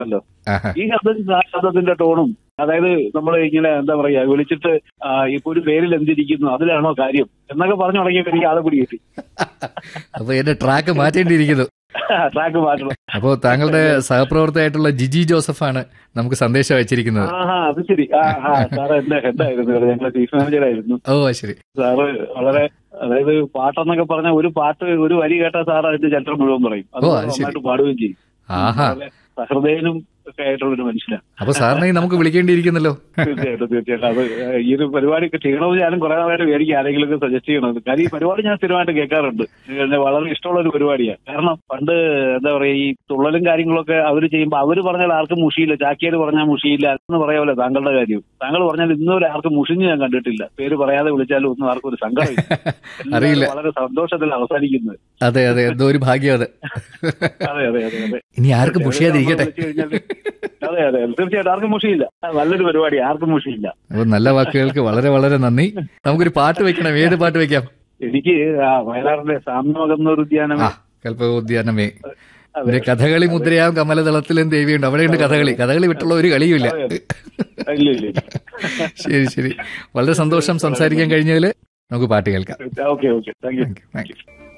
അല്ലോ ആഹാ. ഈ ശബ്ദ ശബ്ദത്തിന്റെ ടോണും അതായത് നമ്മൾ ഇങ്ങനെ എന്താ പറയാ വിളിച്ചിട്ട് ആ, ഇപ്പൊ ഒരു പേരിൽ എന്തിരിക്കുന്നു അതിലാണോ കാര്യം എന്നൊക്കെ പറഞ്ഞു തുടങ്ങിയപ്പോ എനിക്ക് ആളെ പിടി കിട്ടി അപ്പൊ എന്റെ ട്രാക്ക് മാറ്റേണ്ടിയിരിക്കുന്നു ട്രാക്ക് മാറ്റണം അപ്പോ താങ്കളുടെ സഹപ്രവർത്തകയായിട്ടുള്ള ജിജി ജോസഫാണ് നമുക്ക് സന്ദേശം അയച്ചിരിക്കുന്നത് ആഹാ അത് ശരി ആ ആ സാറ് എന്റെ ഹെഡായിരുന്നു ഞങ്ങളെ ചീഫ് മാനേജർ ആയിരുന്നു ഓ ശരി സാറ് വളരെ അതായത് പാട്ടെന്നൊക്കെ പറഞ്ഞ ഒരു പാട്ട് ഒരു വരി കേട്ടാ സാർ അതിന്റെ ചരിത്രം മുഴുവൻ പറയും അത് ഓ, അത് ശരി. നന്നായിട്ട് പാടുകയും ചെയ്യും ആഹാ വളരെ സഹൃദയനും ഒക്കെ ആയിട്ടുള്ള ഒരു മനുഷ്യനാണ് അപ്പൊ സാറിനെ നമുക്ക് വിളിക്കേണ്ടിയിരിക്കുന്നല്ലോ തീർച്ചയായിട്ടും തീർച്ചയായിട്ടും അത് ഈ ഒരു പരിപാടി ഒക്കെ ചെയ്യണമെന്ന് ഞാനും കുറെ നാളായിട്ട് എനിക്ക് ആരെങ്കിലും ഒക്കെ സജസ്റ്റ് ചെയ്യണത് കാര്യം ഈ പരിപാടി ഞാൻ സ്ഥിരമായിട്ട് കേൾക്കാറുണ്ട് എന്നെ വളരെ ഇഷ്ടമുള്ള ഒരു പരിപാടിയാണ് കാരണം പണ്ട് എന്താ പറയാ ഈ തുള്ളലും കാര്യങ്ങളൊക്കെ അവർ ചെയ്യുമ്പോൾ അവർ പറഞ്ഞാൽ ആർക്കും മുഷിയില്ല ചാക്കിയാർ പറഞ്ഞാൽ മുഷിയില്ല എന്ന് പറയാമല്ലോ താങ്കളുടെ കാര്യം താങ്കൾ പറഞ്ഞാൽ ഇന്നുവരെ ആർക്കും മുഷിഞ്ഞ് ഞാൻ കണ്ടിട്ടില്ല പേര് പറയാതെ വിളിച്ചാലും ഒന്നും ആർക്കും ഒരു സങ്കടമില്ല അറിയില്ല. എല്ലാവരും വളരെ സന്തോഷത്തിൽ അവസാനിക്കുന്നത് അതെ അതെ എന്തോ ഒരു ഭാഗ്യം അത് അതെ അതെ അതെ അതെ ഇനി ആർക്കും മുഷിയാതിരിക്കട്ടെ വിളിച്ചു കഴിഞ്ഞാല് അതെ അതെ തീർച്ചയായിട്ടും ആർക്കും മുഷിയില്ല നല്ലൊരു പരിപാടി ആർക്കും മുഷിയില്ല അപ്പൊ നല്ല വാക്കുകൾക്ക് വളരെ വളരെ നന്ദി നമുക്കൊരു പാട്ട് വെക്കണം ഏത് പാട്ട് വെക്കാം എനിക്ക് ആ വയലാറിന്റെ സാമ്യമകന്നൊരു ഉദ്യാനം ആ കൽപ്പകോദ്യാനമേ അതെ. പിന്നെ കഥകളി മുദ്രയാം കമലതളത്തിലും ദേവിയുണ്ട് അവിടെയുണ്ട് കഥകളി കഥകളി വിട്ടുള്ള ഒരു കളിയുമില്ല ഇല്ല ഇല്ല ശരി ശരി വളരെ സന്തോഷം സംസാരിക്കാൻ കഴിഞ്ഞതിൽ നമുക്ക് പാട്ട് കേൾക്കാം okay okay thank you thank U